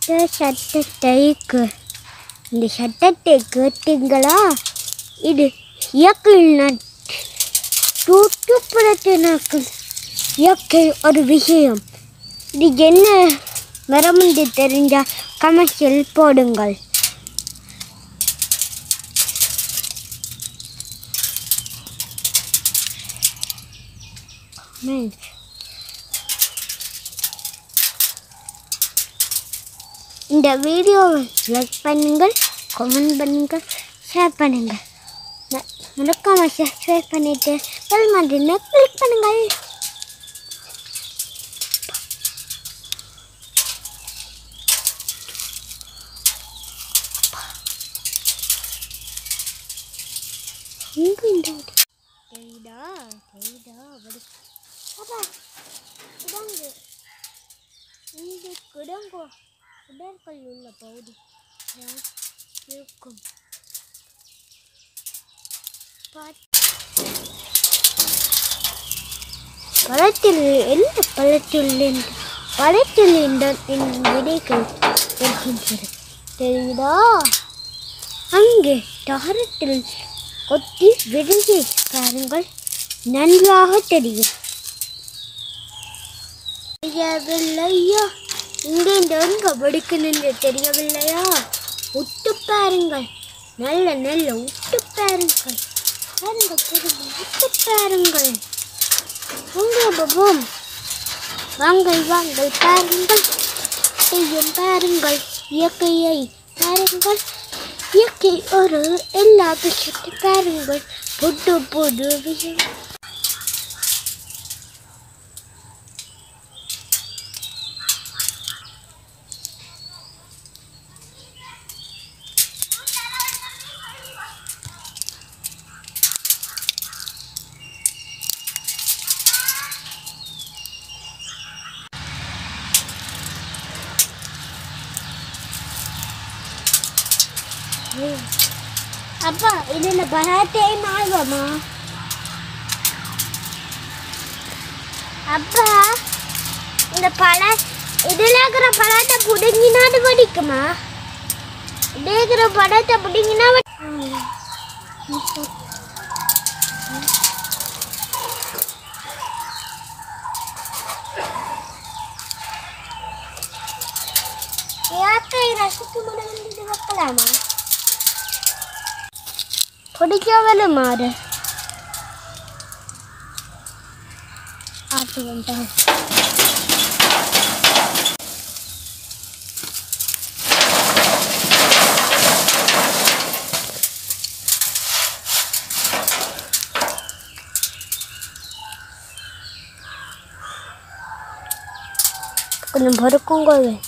இந்த சட்டத்தை கே- இந்த சட்டத்தை கேட்டீங்களா இது இயற்கை சுற்றுப்புறத்தினருக்கு இயற்கை ஒரு விஷயம் இது என்ன வரமுண்டு தெரிஞ்சா கமர்ஷியல் போடுங்கள் Comment. இந்த வீடியோவை லைக் பண்ணுங்கள் கமெண்ட் பண்ணுங்கள் ஷேர் பண்ணுங்கள் ம- மறக்காம சப்ஸ்கிரைப் பண்ணிட்டு பெல் மாதிரி கிளிக் பண்ணுங்கள் எங்க இந்த வடி? தெரியுதா தெரியுதா வடி அப்பா குடங்கு இந்த குடங்கோ குடற்கள் உள்ள பகுதி தான் இருக்கும் பாத்- பழத்தில் எந்த பழத்தில் இந்த- பழத்தில் இந்த இந்த விதைகள் இருக்கின்றது தெரியுதா அங்கே தகரத்தில் கொத்தி விதையை பாருங்கள் நன்றாக தெரியும் தெரியவில்லையா இங்கே இந்த எங்க வெடிக்கணுன்னு தெரியவில்லையா உத்து பாருங்கள் நல்ல நல்ல உத்து பாருங்கள் பாருங்கள் பாருங்கள் உத்து பாருங்கள் உங்க பாபம் வாங்கள் வாங்கள் பாருங்கள் செய்யும் பாருங்கள் இயற்கையை பாருங்கள் இயற்கை ஒரு எல்லா விஷயத்தை பாருங்கள் புது புது விஷயம் அப்பா இதுல பராத்தே ஆல்பமா அப்பா இந்த பழ இதுல இருக்கிற பழத்தை புடுங்கினாது வடிக்குமா இதுல இருக்கிற பழத்தை புடுங்கினா வடி- யாக்கை ரசிக்கு முடிவு இது வைக்கலாமா பிடிக்கவில்லை மாறு ஆட்டு வந்துட்டான் கொஞ்சம் பொறுக்குங்க